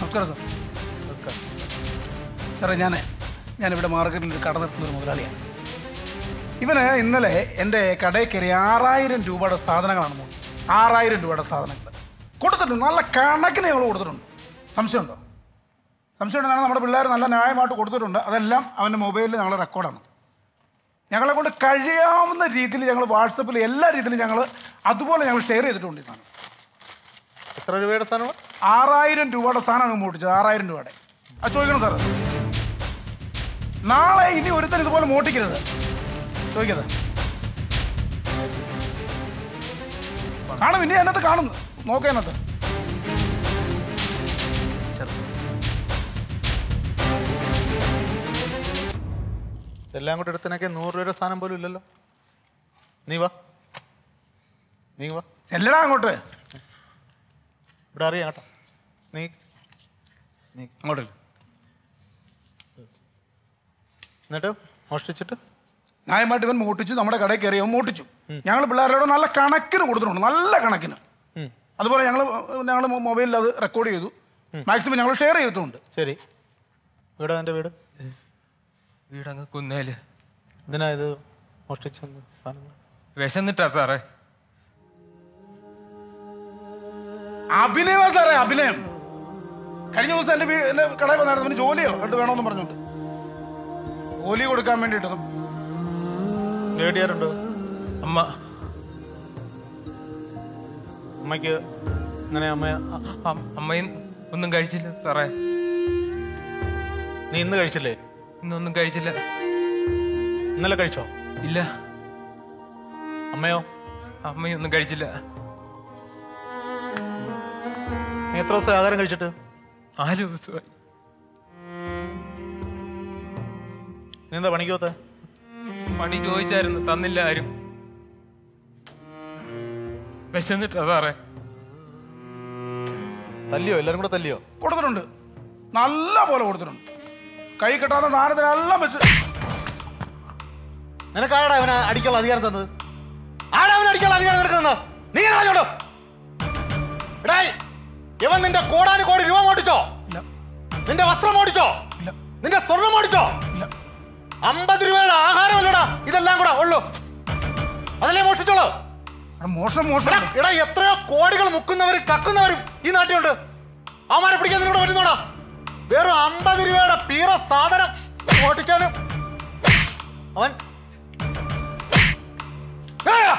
നമസ്കാരം സാർ സാറേ ഞാൻ ഞാനിവിടെ മാർക്കറ്റിൽ ഒരു കട നിർത്തുന്ന ഒരു മുതലാളിയാണ് ഇവന് ഇന്നലെ എൻ്റെ കടയിൽ കയറി ആറായിരം രൂപയുടെ സാധനങ്ങളാണ് മോൾ ആറായിരം രൂപയുടെ സാധനങ്ങൾ കൊടുത്തിട്ടുണ്ട് നല്ല കണക്കിന് ഞങ്ങൾ കൊടുത്തിട്ടുണ്ട് സംശയമുണ്ടോ സംശയമുണ്ടെന്നാണ് നമ്മുടെ പിള്ളേർ നല്ല ന്യായമായിട്ട് കൊടുത്തിട്ടുണ്ട് അതെല്ലാം അവൻ്റെ മൊബൈലിൽ ഞങ്ങൾ റെക്കോർഡാണ് ഞങ്ങളെ കൊണ്ട് കഴിയാവുന്ന രീതിയിൽ ഞങ്ങൾ വാട്സപ്പിൽ എല്ലാ രീതിയിലും ഞങ്ങൾ അതുപോലെ ഞങ്ങൾ ഷെയർ ചെയ്തിട്ടുണ്ട് ഈ സാധനം എത്ര രൂപയുടെ സാധനമാണ് ആറായിരം രൂപയുടെ സാധനമാണ് മോട്ടിച്ചത് ആറായിരം രൂപയുടെ അത് ചോദിക്കണം സാറ് നാളെ ഇനി ഒരുത്തൻ ഇതുപോലെ മോട്ടിക്കരുത് ചോദിക്കരുത് കാണും ഇനി അതിനകത്ത് കാണുന്നു നോക്കാം അതിനകത്ത് ഇതെല്ലാം കൂടെ എടുത്തനൊക്കെ നൂറ് രൂപയുടെ സാധനം പോലും ഇല്ലല്ലോ നീ വാ നീ വാ ചെല്ലടാ അങ്ങോട്ട് ഇവിടെ അറിയാം കേട്ടോ നീ നീ അങ്ങോട്ട് എന്നിട്ട് മോഷ്ടിച്ചിട്ട് ന്യായമായിട്ട് ഇവൻ മോട്ടിച്ചു നമ്മുടെ കടയിൽ കയറി അവൻ മോട്ടിച്ചു ഞങ്ങൾ പിള്ളേരോട് നല്ല കണക്കിന് കൊടുത്തിട്ടുണ്ട് നല്ല കണക്കിന് ഉം. അതുപോലെ ഞങ്ങൾ ഞങ്ങൾ മൊബൈലിൽ അത് റെക്കോർഡ് ചെയ്തു മാക്സിമം ഞങ്ങൾ ഷെയർ ചെയ്തിട്ടുണ്ട് ശരി വീട് എൻ്റെ വീട് വീടങ്ങ് കുന്നേല് എന്തിനാ ഇത് മോഷ്ടിച്ചത് സാധനങ്ങൾ വിശന്നിട്ടാ സാറേ അഭിനയമാ സാറേ അഭിനയം കഴിഞ്ഞ ദിവസം എൻ്റെ വീ- എൻ്റെ കടയിൽ വന്നായിരുന്നു അവന് ജോലിയോ രണ്ട് വേണമെന്ന് പറഞ്ഞോണ്ട് ജോലി കൊടുക്കാൻ വേണ്ടിയിട്ടൊന്നും റേഡിയാറുണ്ടോ അമ്മ അമ്മയ്ക്ക് ഇങ്ങനെ അമ്മ അ- അമ്മയും ഒന്നും കഴിച്ചില്ല സാറേ നീ ഇന്ന് കഴിച്ചില്ലേ ഇന്നൊന്നും കഴിച്ചില്ല ഇന്നലെ കഴിച്ചോ ഇല്ല അമ്മയോ അമ്മയും ഒന്നും കഴിച്ചില്ല നീ എത്ര ദിവസം ആഹാരം കഴിച്ചിട്ട് നാല് ദിവസമായി നീ എന്താ പണിക്ക് പോത്തെ പണി ചോദിച്ചായിരുന്നു തന്നില്ല ആരും വിശന്നിട്ടാ സാറേ തല്ലിയോ എല്ലാരും കൂടെ തല്ലിയോ കൊടുത്തിട്ടുണ്ട് നല്ല പോലെ കൊടുത്തിട്ടുണ്ട് കൈ കെട്ടാത്ത സാധനത്തിനെല്ലാം വെച്ച് നിനക്ക് ആരാ അവനെ അടിക്കാനുള്ള അധികാരം തന്നത് ആരാ അവനെ അടിക്കാനുള്ള അധികാരം നിനക്ക് തന്നത് നീ കളഞ്ഞോട്ടോ എടായ് ഇവൻ നിന്റെ കോടാന് കോടി രൂപ മോടിച്ചോ ഇല്ല നിന്റെ വസ്ത്രം മോടിച്ചോ ഇല്ല നിന്റെ സ്വർണം മോടിച്ചോ ഇല്ല അമ്പത് രൂപയുടെ ആഹാരമല്ലടാ ഇതെല്ലാം കൂടെ ഉള്ളൂ അതല്ലേ മോഷ്ടിച്ചോളൂ എടാ, മോശം എടാ, മോശം എടാ എത്രയോ കോടികൾ മുക്കുന്നവരും കക്കുന്നവരും ഈ നാട്ടിലുണ്ട് അവന്മാരെ പിടിക്കാൻ നിന്നോട് പറ്റുന്നോടാ വെറും അമ്പത് രൂപയുടെ പീറ സാധനം ഓട്ടിച്ചാലും അവൻ ഏയ്!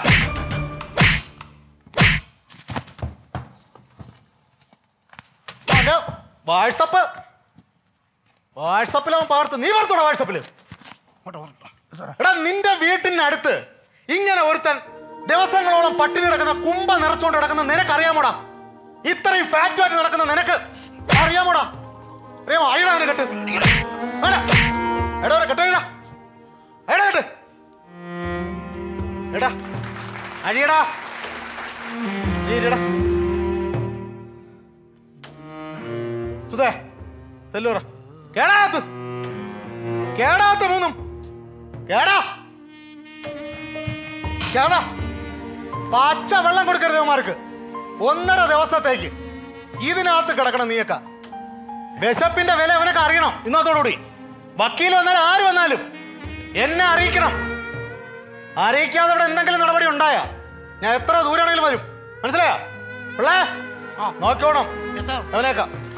അവന്റെ വാട്സപ്പ് വാട്സപ്പിൽ അവൻ പാർത്ത് നീ പാർത്തോടാ വാട്സപ്പില് ഇങ്ങോട്ട് വരട്ടെ. സാറേ എടാ നിന്റെ വീട്ടിനടുത്ത് ഇങ്ങനെ ഒരുത്തൻ ദിവസങ്ങളോളം പട്ടിണി കിടക്കുന്ന കുമ്പ നിറച്ചുകൊണ്ട് കിടക്കുന്ന നിനക്കറിയാമോടാ ഇത്രയും ഫാറ്റുമായിട്ട് നടക്കുന്ന നിനക്ക് അറിയാമോടാ അറിയാമോ അയ്യടാ അവനെ കെട്ട് വേണ്ട. എടാ അവനെ കെട്ട് അയ്യടാ. അയ്യടാ കെട്ട് എടാ അഴിയടാ നീ ഇരിടാ സുധേ സെല്ലൂറ കേടാത്ത് കേടാത്ത മൂന്നും കേടാ കേടാ പച്ച വെള്ളം കൊടുക്കരുത് ഇവന്മാർക്ക് ഒന്നര ദിവസത്തേക്ക് ഇതിനകത്ത് കിടക്കണം നീയൊക്കെ വിശപ്പിന്റെ വില ഇവനൊക്കെ അറിയണം ഇന്നത്തോടുകൂടി വക്കീൽ വന്നാലും ആര് വന്നാലും എന്നെ അറിയിക്കണം അറിയിക്കാതെ ഇവിടെ എന്തെങ്കിലും നടപടി ഉണ്ടായാ ഞാൻ എത്ര ദൂരാണെങ്കിലും വരും മനസ്സിലായോ പിള്ളേ നോക്കിക്കോണം അവനേക്കാം